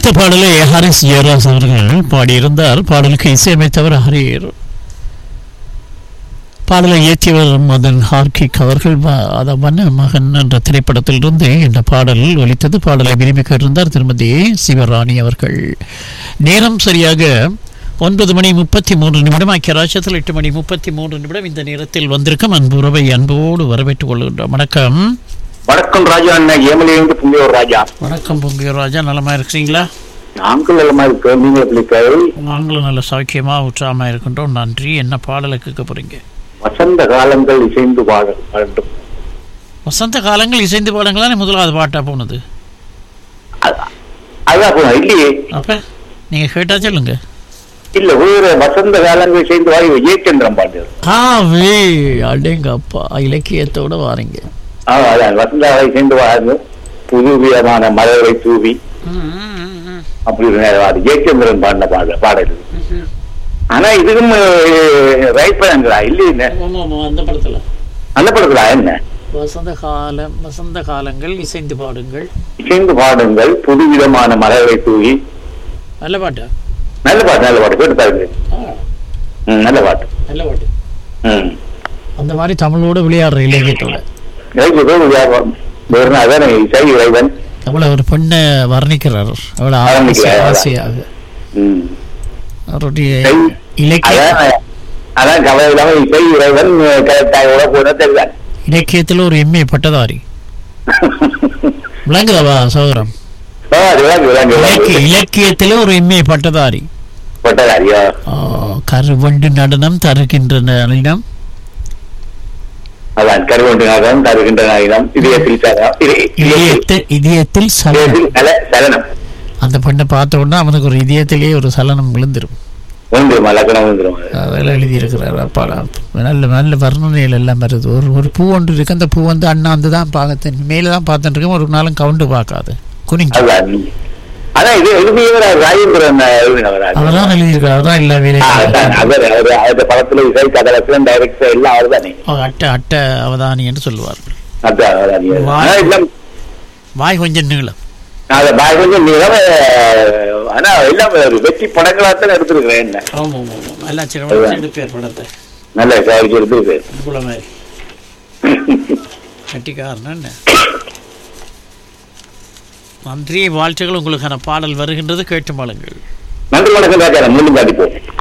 ஒலித்த பாடலை ஹாரிஸ் ஜெயராஜ் அவர்கள் பாடியிருந்தார் பாடலுக்கு இசையமைத்தவர் ஹரீர் பாடலை இயற்றியவர் மதன் ஹார்கிக் அவர்கள் வ- அத மன்ன மகன் என்ற திரைப்படத்திலிருந்து இந்த பாடல் ஒலித்தது பாடலை விரும்பி கேட்டிருந்தார் திருமதி சிவராணி அவர்கள் நேரம் சரியாக ஒன்பது மணி முப்பத்தி மூன்று நிமிடம் ஐக்கிய ராஜ்யத்தில் எட்டு மணி முப்பத்தி மூன்று நிமிடம் இந்த நேரத்தில் வந்திருக்கும் அன்பு உறவை அன்போடு வரவேற்றுக் கொள்கின்றோம் வணக்கம் வணக்கம் ராஜா அண்ணன் ஏமலையிலிருந்து புங்கியோர் ராஜா வணக்கம் பொங்கிய ராஜா நலமா இருக்கிறீங்களா நாங்கள் நலமா இருக்கோம் நீங்க எப்படி இருக்காரு? நாங்களும் நல்ல சௌக்கியமா உற்சாகமா இருக்கின்றோம் நன்றி என்ன பாடலை கேட்க போறீங்க வசந்த காலங்கள் இசைந்து வாழ வேண்டும் வசந்த காலங்கள் இசைந்து பாடங்களானே முதலாவது பாட்டா போனது அ- அதான் போனோம். இல்லையே அப்ப நீங்க கேட்டா சொல்லுங்க இல்ல வேற வசந்த காலங்கள் இசைந்து வாழ ஜெயச்சந்திரன் பாட்டு ஆவே அடேங்க அப்பா இலக்கியத்தோட வாரீங்க ஆ, அதான் வசந்த காலம் இசைந்து வாழ புது விதமான மலரை தூவி அப்படி ஒரு நேரம் அது ஜெயச்சந்திரன் பாடின பாடல் பாடல் இது. ஆனா இதுக்கும் ரைட் பண்ணா இல்லையே ஆமா ஆமா அந்த படத்துல அந்த படத்துல என்ன வசந்த காலம் வசந்த காலங்கள் இசைந்து பாடுங்கள் இசைந்து பாடுங்கள் புது விதமான மலரை தூவி நல்ல பாட்டா நல்ல பாட்டு நல்ல பாட்டு கேட்டு பாருங்க ம், நல்ல பாட்டு நல்ல பாட்டு ம் அந்த மாதிரி தமிழோட விளையாடுற இலக்கியத்தோட எனக்கு ஏதோ ஒரு வியாபாரம். வேறு அதான் இசை இறைவன் அவ்வளவு ஒரு பெண்ணை வர்ணிக்கிறார் அவ்வளவு ஆசை- வர்ணிக்கிறார், அதான். ஆசையாக ம். அவருடைய சரி. இலக்கிய அதான் அதான் கவலை இல்லாம இசை இறைவன் கரெக்டாக போன தெரிதான் இலக்கியத்தில் ஒரு எம்ஏ பட்டதாரி விளங்குதவா சோதரம் ஆ, அது விளங்கு, விளங்கு, இலக்கிய விளங்கு. இலக்கியத்தில் ஒரு எம்ஏ பட்டதாரி பட்டதாரியா ஆ, கருவண்டு நடனம் தருகின்ற நளினம் அதான் கருவண்டு நாகம் தருகின்ற நாயினம் இதயத்தில் சரணம் இதை- இதயத்தில் இதயத்தில் இதயத்தில் சலனம் இதயத்தில் நல சரணம் அந்த பெண்ணை பார்த்த உடனே அவனுக்கு ஒரு இதயத்திலேயே ஒரு சலனம் விழுந்துரும் வந்துருமா லக்கணம் வந்துரும் அதெல்லாம் எழுதியிருக்கிறார் அப்பாடா நல்ல நல்ல வர்ணனைகள் எல்லாம் வருது ஒரு ஒரு பூ ஒன்று இருக்கு அந்த பூ வந்து அண்ணாந்து தான் பார்த்து மேலே தான் பார்த்துட்டு இருக்கேன் ஒரு நாளும் கவுண்டு பார்க்காது குனிஞ்சு அதான் அதான் இது எழுதியவர் ராஜேந்திரன் எழுதினவர் அது. அவர்தான் எழுதியிருக்கார் அவர்தான் எல்லா ஆ, வேலையும் அதான் அவர் அவர் அந்த படத்துல இசை கதலட்சணம் டைரக்டர் எல்லாம் அவர் தானே அவர் அட்ட அட்ட அவதானி என்று சொல்லுவார்கள் அதான் அதான் ஆனா எல்லாம் வாய் கொஞ்சம் நீளம் அந்த பாய் கொஞ்சம் நிலவ ஆனா எல்லாம் ஒரு வெற்றி படங்களாத்தான் எடுத்திருக்கிறேன் என்ன ஆமாம் ஆமாம் ஆமாம் எல்லாம் சிறுவன் பேர் படத்தை நல்ல கவனிச்சு எடுத்திருக்கேன் இவ்வளோ மாதிரி கட்டிக்காரன் என்ன நன்றி வாழ்த்துக்கள் உங்களுக்கான பாடல் வருகின்றது கேட்டு மாளுங்கள் நன்றி வணக்கம் ராஜா மீண்டும் பாதிப்போம்